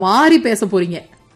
மாறி பேச போறீங்க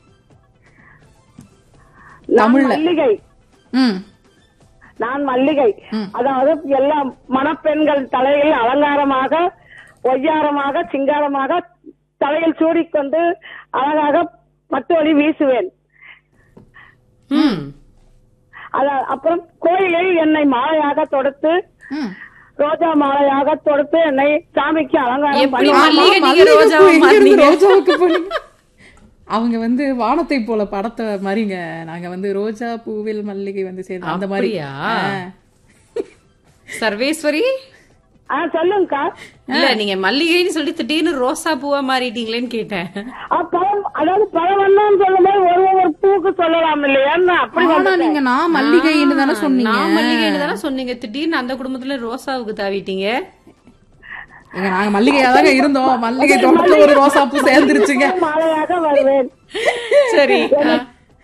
நான் தமிழ்ல. மல்லிகை ம் நான் மல்லிகை அதாவது எல்லா மணப்பெண்கள் தலையில் அலங்காரமாக ஒய்யாரமாக சிங்காரமாக தலையில் சூடிக்கொண்டு அழகாக பட்டு ஒளி வீசுவேன் ம் அத அப்புறம் கோயிலில் என்னை மாலையாக தொடுத்து ம். ரோஜா மாலையாக தொடுத்து என்னை சாமிக்கு அலங்காரம் எப்படி பண்ணி மல்லிகை நீங்க மல்லிகைப்பூ ரோஜாவா எங்க இருந்து மாறுனீங்க? ரோஜாவுக்கு போனீங்க? அவங்க வந்து வானத்தை போல படத்தை மாதிரிங்க நாங்க வந்து ரோஜா பூவில் மல்லிகை வந்து சேர்ந்து அந்த மாதிரி அப்படியா? ஆ. சர்வேஸ்வரி ஆ சொல்லுங்கக்கா இல்ல நீங்க மல்லிகைன்னு சொல்லி திடீர்னு ரோசா பூவா மாறிட்டீங்களேன்னு கேட்டேன் ஆ, பழம் அதாவது பழவண்ணம் சொல்லும்போது ஒரு ஒவ்வொரு பூக்கு சொல்லலாம் இல்லையா அப்படி ஆனா வந்துட்டேன். நீங்க நான் மல்லிகைன்னு தானே சொன்னீங்க நான் மல்லிகைன்னு தானே சொன்னீங்க திடீர்னு அந்த குடும்பத்துல ரோசாவுக்கு தாவிட்டீங்க எங்க நாங்க மல்லிகையா தாங்க இருந்தோம் மல்லிகை தோட்டத்துல ஒரு ரோசா பூ சேர்ந்துருச்சுங்க மாலையாக வருவேன் சரி ஆ.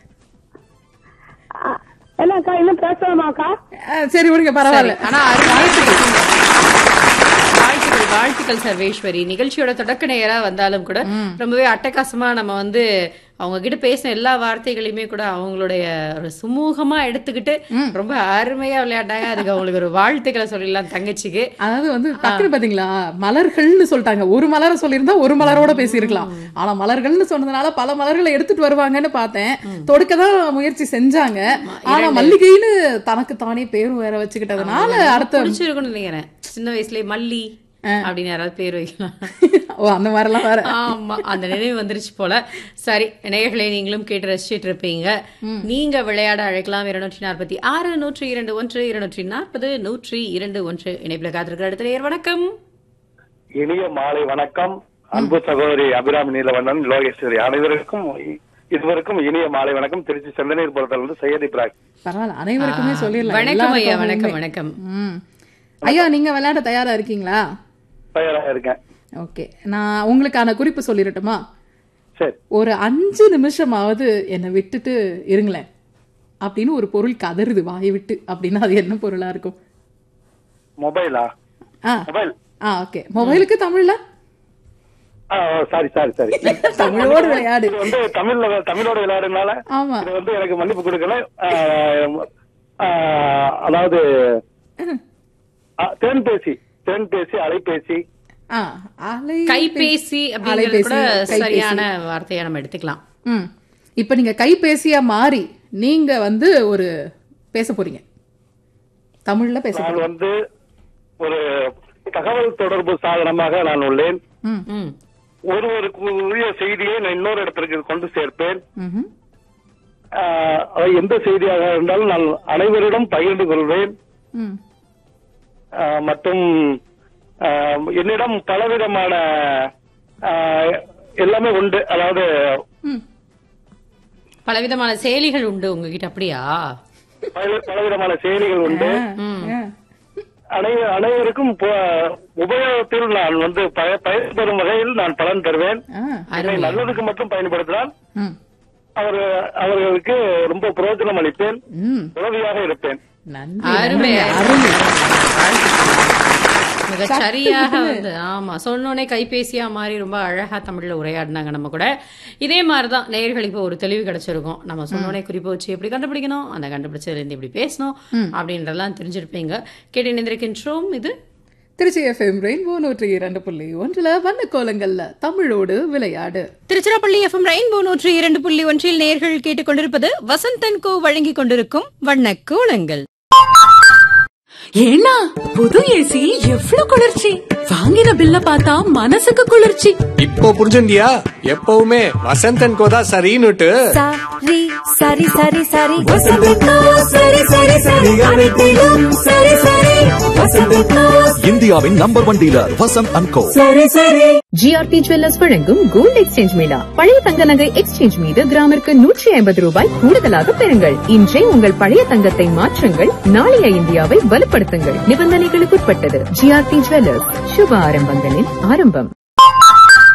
ஆ, என்னக்கா இன்னும் பேசலாமாக்கா ஆ, சரி விடுங்க பரவாயில்ல ஆனா அருமையா வாழ்த்துக்கள் வாழ்த்துக்கள் சர்வேஸ்வரி நிகழ்ச்சியோட தொடக்க நேரா வந்தாலும் கூட ரொம்பவே அட்டகாசமா நம்ம வந்து அவங்க கிட்ட பேசின எல்லா வார்த்தைகளையுமே கூட அவங்களுடைய ஒரு சுமூகமா எடுத்துக்கிட்டு ரொம்ப அருமையா விளையாண்டாங்க அதுக்கு அவங்களுக்கு ஒரு வாழ்த்துக்களை சொல்லிடலாம் தங்கச்சிக்கு அதாவது வந்து டக்குனு பாத்தீங்களா மலர்கள்னு சொல்லிட்டாங்க ஒரு மலரை சொல்லியிருந்தா ஒரு மலரோட பேசியிருக்கலாம் ஆனா மலர்கள்னு சொன்னதுனால பல மலர்களை எடுத்துட்டு வருவாங்கன்னு பார்த்தேன் தொடுக்கதான் முயற்சி செஞ்சாங்க ஆனா மல்லிகைன்னு தனக்கு தானே பேரும் வேற வச்சுக்கிட்டதுனால அடுத்த பிடிச்சிருக்கும்னு நினைக்கிறேன் சின்ன வயசுலயே மல்லி அப்படின்னு யாராவது பேர் வைக்கலாம் ஓ அந்த மாதிரிலாம் வேற ஆமா அந்த நினைவு வந்துருச்சு போல சரி நேயர்களை நீங்களும் கேட்டு ரசிச்சிட்டு இருப்பீங்க நீங்க விளையாட அழைக்கலாம் இருநூற்றி நாற்பத்தி ஆறு நூற்றி இரண்டு ஒன்று இருநூற்றி நாற்பது நூற்றி இரண்டு ஒன்று இணைப்பில் காத்திருக்கிற அடுத்த நேயர் வணக்கம் இனிய மாலை வணக்கம் அன்பு சகோதரி அபிராமி நீலவண்ணன் லோகேஸ்வரி அனைவருக்கும் இ- இருவருக்கும் இனிய மாலை வணக்கம் திருச்சி செந்தனீர் புறத்தில் இருந்து சையத் இப்ராஹிம் பரவாயில்ல அனைவருக்குமே சொல்லிடலாம் வணக்கம் ஐயா எல்லாருக்கும் வணக்கம் உண்மை. வணக்கம் ம். ஐயா நீங்க விளையாட தயாரா இருக்கீங்களா தயாராக இருக்கேன் ஓகே நான் உங்களுக்கான குறிப்பு சொல்லிடட்டுமா சரி ஒரு அஞ்சு நிமிஷமாவது என்னை விட்டுட்டு இருங்களேன் அப்படின்னு ஒரு பொருள் கதறுது வாயை விட்டு அப்படின்னா அது என்ன பொருளா இருக்கும் மொபைலா ஆ மொபைல் ஆ ஓகே மொபைலுக்கு தமிழ்ல சாரி சாரி சாரி தமிழோடு விளையாடு இது வந்து தமிழ்ல தமிழோட விளையாடுனால ஆமா இது வந்து எனக்கு மன்னிப்பு கொடுக்கல ஆ, ஆ, அதாவது ஆ, தேன்பேசி தேன்பேசி அலைபேசி ஆ அலை கைபேசி அப்படிங்கிறது அலைபேசி, கூட கைபேசி. சரியான வார்த்தையா நம்ம எடுத்துக்கலாம் ம் இப்போ நீங்க கைபேசியா மாறி நீங்க வந்து ஒரு பேச போறீங்க தமிழ்ல பேச நான் போறீங்க வந்து ஒரு தகவல் தொடர்பு சாதனமாக நான் உள்ளேன் ம் ம் ஒருவருக்கு உரிய செய்தியை நான் இன்னொரு இடத்திற்கு கொண்டு சேர்ப்பேன் ம்ஹும். ஆஹ் அது எந்த செய்தியாக இருந்தாலும் நான் அனைவரிடம் பகிர்ந்து கொள்வேன் ம் ஆஹ் மற்றும் ஆஹ் என்னிடம் பலவிதமான ஆஹ் எல்லாமே உண்டு அதாவது ம் பலவிதமான செயலிகள் உண்டு உங்ககிட்ட அப்படியா பல- பலவிதமான செயலிகள் உண்டு ஆ. அனை அனைவருக்கும் ப- உபயோகத்தில் நான் வந்து பய- பயன்பெறும் வகையில் நான் பலன் தருவேன் ஆ. என்னை நல்லதுக்கு மட்டும் பயன்படுத்தினால் ம் அவர் அவர்களுக்கு ரொம்ப பிரயோஜனம் அளிப்பேன் ம் உதவியாக இருப்பேன் நன்றி அருமை நன்றி, அருமை மிக சரியாக வந்து ஆமா சொன்னோனே கைபேசியா மாதிரி ரொம்ப அழகா தமிழ்ல உரையாடினாங்க நம்ம கூட இதே மாதிரிதான் நேயர்களுக்கு இப்போ ஒரு தெளிவு கிடைச்சிருக்கும் நம்ம சொன்னோனே குறிப்பை வச்சு எப்படி கண்டுபிடிக்கணும் அந்த கண்டுபிடிச்சதுல இருந்து எப்படி பேசணும் அப்படின்றதெல்லாம் தெரிஞ்சிருப்பீங்க கேட்டு இணைந்திருக்கின்றோம் இது திருச்சி எஃப்எம் ரெயின்போ நூற்றி இரண்டு புள்ளி ஒன்றுல வண்ண கோலங்கள்ல தமிழோடு விளையாடு திருச்சிராப்பள்ளி எஃப்எம் ரெயின்போ நூற்றி இரண்டு புள்ளி ஒன்றில் நேர்கள் கேட்டுக்கொண்டிருப்பது வசந்தன் கோ வழங்கிக் கொண்டிருக்கும் வண்ண கோலங்கள் ஏன்னா புது ஏசி எவ்வளவு குளிர்ச்சி வாங்கின பில்ல பார்த்தா மனசுக்கு குளிர்ச்சி இப்போ புரிஞ்சுண்டியா எப்பவுமே வசந்தன் கோதா சரின்னுட்டு சரி சரி சரி சரி வசந்தக்கா சரி சரி சரி அனைத்திலும் சரி சரி வசந்தக்கா இந்தியாவின் number one dealer Vasanth and Co சரி சரி ஜிஆர்டி ஜுவல்லர்ஸ் வழங்கும் கோல்ட் எக்ஸ்சேஞ்ச் மேளா பழைய தங்க நகை எக்ஸ்சேஞ்ச் மீது கிராமிற்கு நூற்றி ஐம்பது ரூபாய் கூடுதலாக பெறுங்கள் இன்றே உங்கள் பழைய தங்கத்தை மாற்றுங்கள் நாளைய இந்தியாவை வலுப்படுத்துங்கள் நிபந்தனைகளுக்குட்பட்டது ஜிஆர்டி ஜுவல்லர்ஸ் சுப ஆரம்பங்களின் ஆரம்பம்